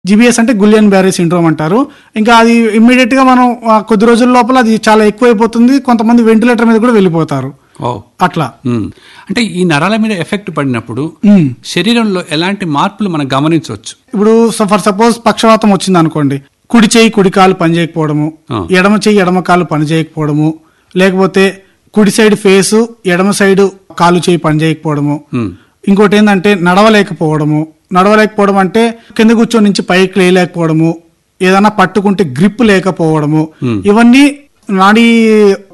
GBs అంటే Guillain Barry syndrome అంటారు ఇంకా అది ఇమ్మీడియట్ గా మనం ఆ, కొద్ది రోజుల లోపల అది చాలా ఎక్కువైపోతుంది కొంతమంది వెంటిలేటర్ మీద కూడా వెళ్ళిపోతారు ఓ అట్లా ఉమ్. అంటే ఈ నరాల మీద ఎఫెక్ట్ పడినప్పుడు ఉమ్. శరీరంలో ఎలాంటి మార్పులు మనం గమనించవచ్చు ఇప్పుడు ఫర్ సపోజ్ పక్షవాతం వచ్చింది అనుకోండి కుడి చేయి కుడి కాలు పని చేయకపోవడము ఆ. ఎడమ చెయ్యి ఎడమ కాలు పని చేయకపోవడము లేకపోతే కుడి సైడ్ ఫేసు ఎడమ సైడ్ కాలు చేయి పని చేయకపోవడము ఉమ్. ఇంకోటి ఏంటంటే నడవలేకపోవడము నడవలేకపోవడం అంటే కింద కూర్చొని నుంచి పైకి లేయలేకపోవడము ఏదైనా పట్టుకుంటే గ్రిప్ లేకపోవడము ఇవన్నీ నాడీ